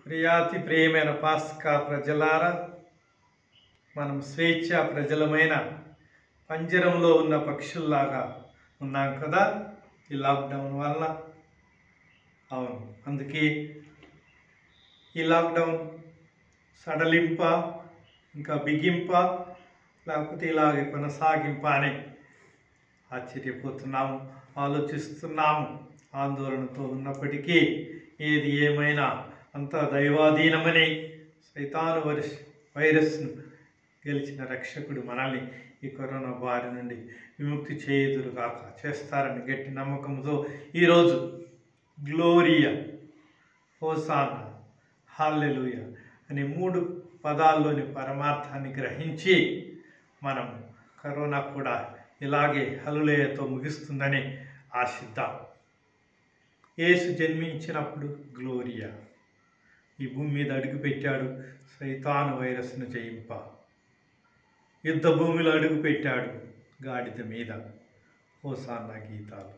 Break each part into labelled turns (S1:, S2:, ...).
S1: ప్రియాతి ప్రియమైన పాస్కా ప్రజలారా మనం స్వేచ్ఛ ప్రజలమైన పంజరంలో ఉన్న పక్షుల్లాగా ఉన్నాం కదా ఈ లాక్డౌన్ వల్ల అవును అందుకే ఈ లాక్డౌన్ సడలింప ఇంకా బిగింప లేకపోతే ఇలాగే కొనసాగింప అని ఆశ్చర్యపోతున్నాము ఆలోచిస్తున్నాము ఆందోళనతో ఉన్నప్పటికీ ఏది ఏమైనా అంతా దైవాధీనమని సైతాను వైరస్ వైరస్ను గెలిచిన రక్షకుడు మనల్ని ఈ కరోనా బారి నుండి విముక్తి చేయుదురుగాక చేస్తారని గట్టి నమ్మకంతో ఈరోజు గ్లోరియా హోసానా హాల్లెలూయ అనే మూడు పదాల్లోని పరమార్థాన్ని గ్రహించి మనం కరోనా కూడా ఇలాగే హలులేయతో ముగిస్తుందని ఆశిద్దాం యేసు జన్మించినప్పుడు గ్లోరియా ఈ భూమి మీద అడుగుపెట్టాడు సైతాను వైరస్ను జయింప యుద్ధ భూమిలో అడుగుపెట్టాడు గాడిద మీద హోసాన్న గీతాలు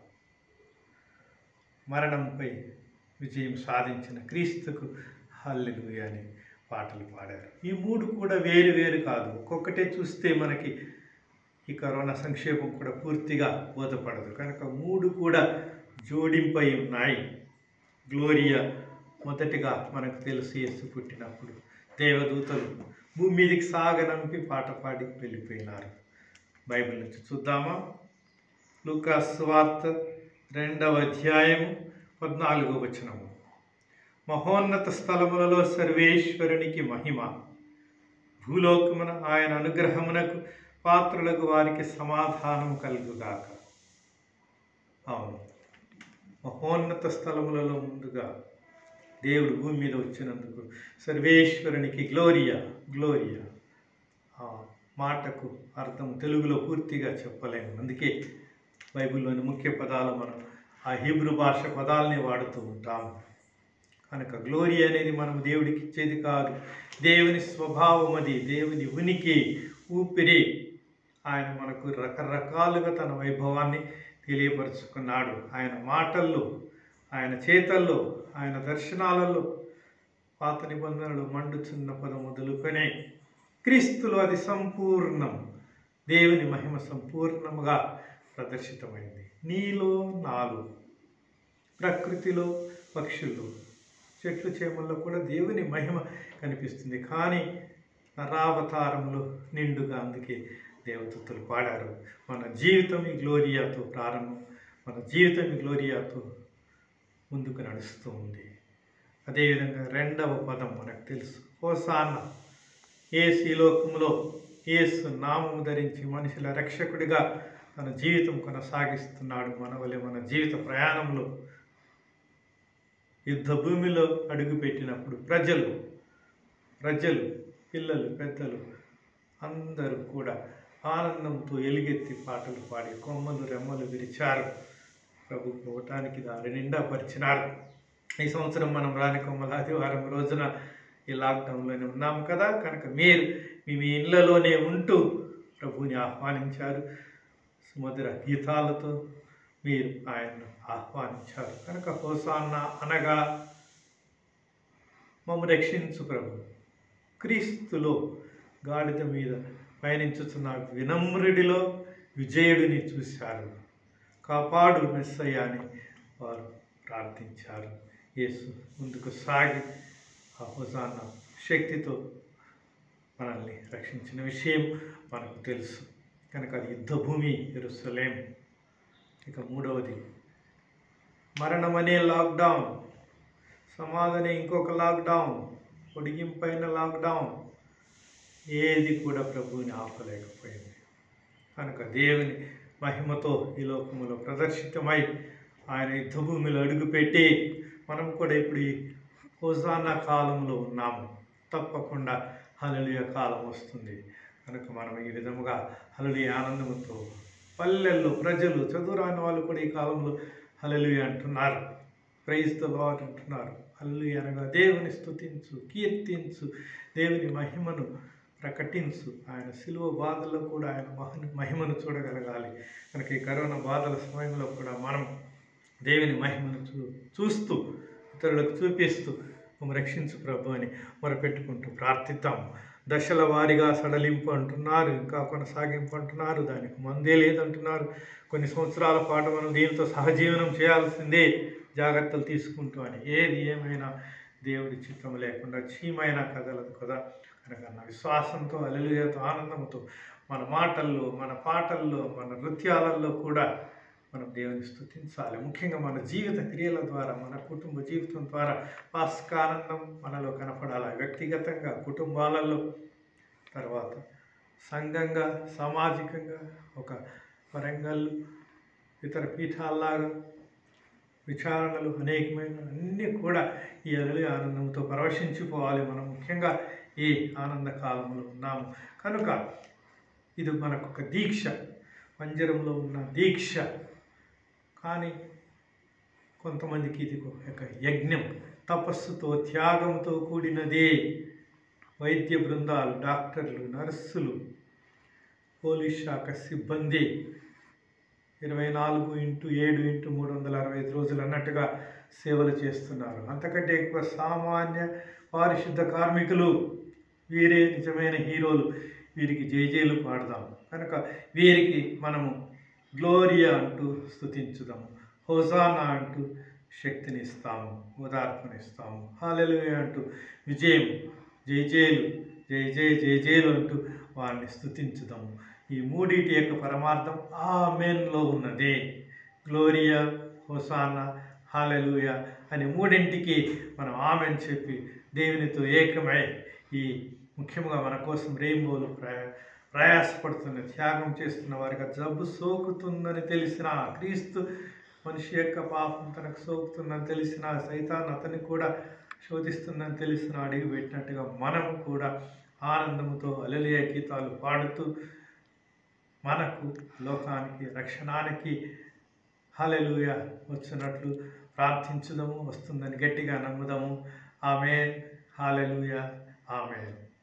S1: మరణంపై విజయం సాధించిన క్రీస్తుకు హల్లెలూయ అని పాటలు పాడారు ఈ మూడు కూడా వేరు వేరు కాదు ఒక్కొక్కటే చూస్తే మనకి ఈ కరోనా సంక్షేపం కూడా పూర్తిగా బోధపడదు కనుక మూడు కూడా జోడింపై ఉన్నాయి గ్లోరియా మొదటిగా మనకు తెలుసు యేసు పుట్టినప్పుడు దేవదూతలు భూమి మీదకి సాగనంపి పాట పాడి వెళ్ళిపోయినారు బైబిల్ నుంచి చూద్దామా లూకాస్ వార్త రెండవ అధ్యాయము పద్నాలుగో వచనము మహోన్నత స్థలములలో సర్వేశ్వరునికి మహిమ భూలోకమున ఆయన అనుగ్రహమునకు పాత్రులకు వారికి సమాధానము కలుగుగాక అవును మహోన్నత స్థలములలో ముందుగా దేవుడు భూమి మీద వచ్చినందుకు సర్వేశ్వరునికి గ్లోరియా గ్లోరియా ఆ మాటకు అర్థం తెలుగులో పూర్తిగా చెప్పలేము అందుకే బైబిల్లోని ముఖ్య పదాలు మనం ఆ హీబ్రూ భాష పదాలని వాడుతూ ఉంటాము కనుక గ్లోరీ అనేది మనం దేవుడికి ఇచ్చేది కాదు దేవుని స్వభావం అది దేవుని ఉనికి ఊపిరి ఆయన మనకు రకరకాలుగా తన వైభవాన్ని తెలియపరుచుకున్నాడు ఆయన మాటల్లో ఆయన చేతల్లో ఆయన దర్శనాలలో పాత నిబంధనలు మండుచున్న పదం మొదలుకొని క్రీస్తులో అది సంపూర్ణం దేవుని మహిమ సంపూర్ణముగా ప్రదర్శితమైంది నీలో నాలో ప్రకృతిలో పక్షుల్లో చెట్లు చేమల్లో కూడా దేవుని మహిమ కనిపిస్తుంది కానీ నరావతారంలో నిండుగా అందుకే దేవదూతలు పాడారు మన జీవితం ఈ గ్లోరియాతో ప్రారంభం మన జీవితం ఈ గ్లోరియాతో ముందుకు నడుస్తూ ఉంది అదేవిధంగా రెండవ పదం మనకు తెలుసు హోసాన్న ఏసు ఈ లోకంలో ఏసు నామము ధరించి మనుషుల రక్షకుడిగా తన జీవితం కొనసాగిస్తున్నాడు మన వలె మన జీవిత ప్రయాణంలో యుద్ధ భూమిలో అడుగుపెట్టినప్పుడు ప్రజలు ప్రజలు పిల్లలు పెద్దలు అందరూ కూడా ఆనందంతో ఎలుగెత్తి పాటలు పాడి కొమ్మలు రెమ్మలు విరిచారు ప్రభు పోవటానికి దారి నిండా పరిచినారు ఈ సంవత్సరం మనం రాని కొమ్మల ఆదివారం రోజున ఈ లాక్డౌన్లోనే ఉన్నాం కదా కనుక మీరు మీ మీ ఇళ్లలోనే ఉంటూ ప్రభుని ఆహ్వానించారు సుమధుర గీతాలతో మీరు ఆయన్ను ఆహ్వానించారు కనుక హోసాన్న అనగా మమ్మ రక్షించు ప్రభు క్రీస్తులో గాడిద మీద పయనించుతున్న వినమ్రుడిలో విజయుడిని చూశారు కాపాడు మెస్సయ్య అని వారు ప్రార్థించారు యేసు ముందుకు సాగి ఆ హోసాన్న శక్తితో మనల్ని రక్షించిన విషయం మనకు తెలుసు కనుక అది యుద్ధభూమి ఎరుసలేం ఇక మూడవది మరణం అనే లాక్డౌన్ సమాధనే ఇంకొక లాక్డౌన్ పొడిగింపైన లాక్డౌన్ ఏది కూడా ప్రభువుని ఆపలేకపోయింది కనుక దేవుని మహిమతో ఈ లోకములో ప్రదర్శితమై ఆయన యుద్ధభూమిలో అడుగుపెట్టి మనం కూడా ఇప్పుడు ఈ హోసానా కాలంలో ఉన్నాము తప్పకుండా హలలియ కాలం వస్తుంది కనుక మనం ఈ విధముగా హలలియ ఆనందముతో పల్లెల్లో ప్రజలు చదువురాని వాళ్ళు కూడా ఈ కాలంలో హలలుయ అంటున్నారు ప్రైజ్ ద లార్డ్ అంటున్నారు హల్లుయ అనగా దేవుని స్తుతించు కీర్తించు దేవుని మహిమను ప్రకటించు ఆయన సిలువ బాధల్లో కూడా ఆయన మహని మహిమను చూడగలగాలి కనుక ఈ కరోనా బాధల సమయంలో కూడా మనం దేవుని మహిమను చూ చూస్తూ ఇతరులకు చూపిస్తూ మమ్మ రక్షించు ప్రభు అని మొరపెట్టుకుంటూ ప్రార్థిద్దాం దశల వారీగా సడలింపు అంటున్నారు ఇంకా కొనసాగింపు అంటున్నారు దానికి మందే లేదంటున్నారు కొన్ని సంవత్సరాల పాటు మనం దీనితో సహజీవనం చేయాల్సిందే జాగ్రత్తలు తీసుకుంటూ అని ఏది ఏమైనా దేవుడి చిత్తం లేకుండా చీమైన కదలదు కదా కనుక నా విశ్వాసంతో అలలుయతో ఆనందంతో మన మాటల్లో మన పాటల్లో మన నృత్యాలలో కూడా మనం దేవుని స్తుతించాలి ముఖ్యంగా మన జీవిత క్రియల ద్వారా మన కుటుంబ జీవితం ద్వారా పాస్కానందం మనలో కనపడాలి వ్యక్తిగతంగా కుటుంబాలలో తర్వాత సంఘంగా సామాజికంగా ఒక వరంగల్ ఇతర పీఠాల్లాగా విచారణలు అనేకమైన అన్నీ కూడా ఈ అలలి ఆనందంతో పరవశించిపోవాలి మనం ముఖ్యంగా ఈ ఆనంద కాలంలో ఉన్నాము కనుక ఇది మనకు ఒక దీక్ష మంజరంలో ఉన్న దీక్ష కానీ కొంతమందికి ఇది ఒక యజ్ఞం తపస్సుతో త్యాగంతో కూడినదే వైద్య బృందాలు డాక్టర్లు నర్సులు పోలీస్ శాఖ సిబ్బంది ఇరవై నాలుగు ఇంటూ ఏడు ఇంటూ మూడు వందల అరవై ఐదు రోజులు అన్నట్టుగా సేవలు చేస్తున్నారు అంతకంటే ఎక్కువ సామాన్య పారిశుద్ధ కార్మికులు వీరే నిజమైన హీరోలు వీరికి జైజేలు పాడదాం కనుక వీరికి మనము గ్లోరియా అంటూ స్తుతించుదాము హోసానా అంటూ శక్తినిస్తాము ఓదార్పునిస్తాము హాలెలుయ అంటూ విజయం జయజేలు జయ జయ జయజేలు అంటూ వారిని స్తుతించుదాము ఈ మూడిటి యొక్క పరమార్థం ఆమెన్లో ఉన్నదే గ్లోరియా హోసానా హాలెలుయ అనే మూడింటికి మనం ఆమెన్ చెప్పి దేవునితో ఏకమై ఈ ముఖ్యంగా మన కోసం రెయిన్బోలు ప్రయా ప్రయాసపడుతున్న త్యాగం చేస్తున్న వారికి జబ్బు సోకుతుందని తెలిసిన క్రీస్తు మనిషి యొక్క పాపం తనకు సోకుతుందని తెలిసిన సైతాన్ అతన్ని కూడా శోధిస్తుందని తెలిసిన అడిగి పెట్టినట్టుగా మనం కూడా ఆనందముతో అలలియ గీతాలు పాడుతూ మనకు లోకానికి రక్షణానికి హలెలుయ వచ్చినట్లు ప్రార్థించుదాము వస్తుందని గట్టిగా నమ్ముదాము ఆమెన్ హాలెలుయ ఆమెన్